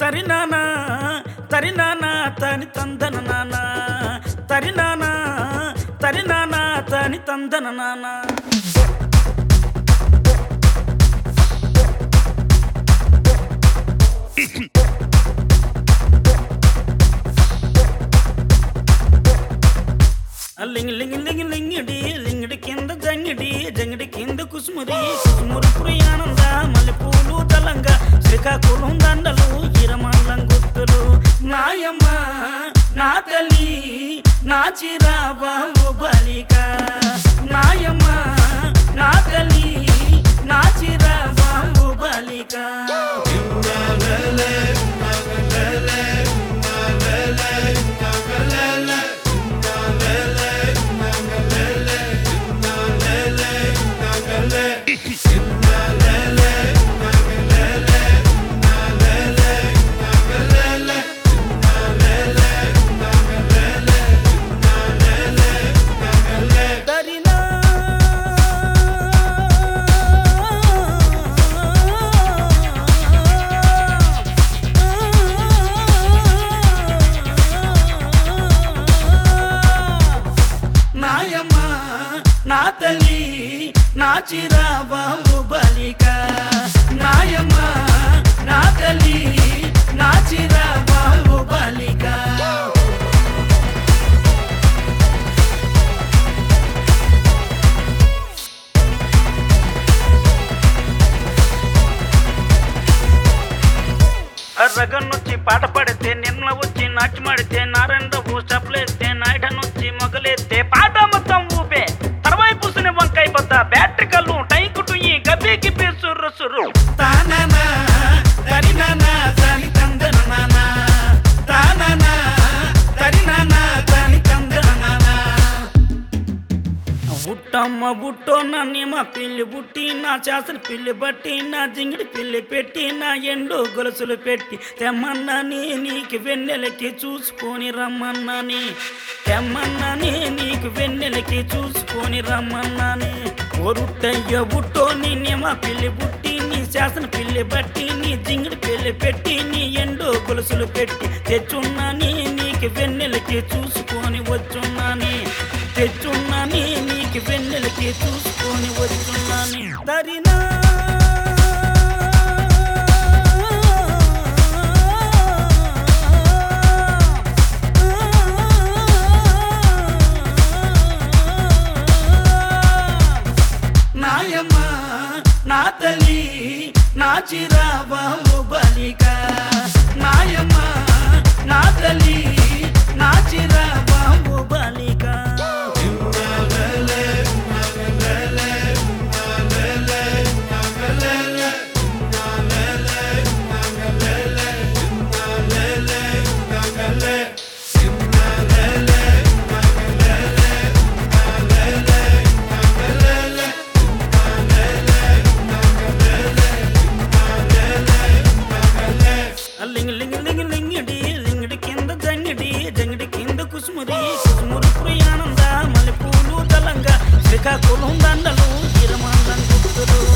తరినానా తరినానా తని తందన నానా తరినానా తరినానా తని తందన నానా లింగి లింగి లింగి లింగిడి లింగిడి కింద జంగిడి జంగిడి కింద కుసుమురి కుసుమురు ప్రియానంద మల్లెపూలు దళంగా శ్రీకాకుళం దండలు ఇరమల్లం గుర్తులు నాయమ్మ నా తల్లి నా చిరాబాబు బలిక నాయమ్మ నా తల్లి నా చిరాబాబు బలిక దరినా నాయమ్మ నా తల్లి నా చిరాబాబు బలిక నాయమ్మ నా తల్లి నా చిరాబాబు బలిక రగన్నొచ్చి పాట పడితే నిన్న వచ్చి నాట్యమాడితే నారాయణరావు స్టెప్లేస్తే నాయుడనొచ్చి మొగలేస్తే పాట మొత్తం ఊపే తర్వాయి పూసిన వంకాయ బద్ద బ్యాటరీ కళ్ళు టైకు టుయ్యి గబ్బి గిబ్బి సుర్రు సుర్రు తాననా తరినానా తని తందన నానా తాననా తరినానా తని తందన నానా బుట్టమ్మ బుట్టో నన్ను మా పిల్లి బుట్టి నా చేసలు పిల్లి బట్టి నా జింగిడి పిల్లి పెట్టి నా ఎండు గొలుసులు పెట్టి తెమ్మన్నాని నీకు వెన్నెలకి చూసుకొని రమ్మన్నాని తెమ్మన్నాని నీకు వెన్నెలకి చూసుకొని రమ్మన్నాని ఒరుట్టయ్య బుట్టో నిన్నే మా పిల్లి బుట్టి నీ శాసన పిల్లి బట్టి నీ జింగిడి పిల్లి పెట్టి నీ ఎండు గొలుసులు పెట్టి తెచ్చున్నాని నీకు వెన్నెలకి చూసుకొని వచ్చున్నాని తెచ్చున్నాని నీకు వెన్నెలకి చూసుకొని వచ్చున్నాని దరినా నాయమ్మ నా తల్లి నా చిరాబాబు బలిక నాయమ్మ నా తల్లి నా చిరాబాబు బలిక లింగి లింగి లింగి లింగిడి లింగిడి కింద జంగిడి జంగిడి కింద కుసుమురి కుసుమురు ప్రియానంద మల్లెపూలు దళంగా శ్రీకాకుళం దండలు ఇరమందం గుర్తులు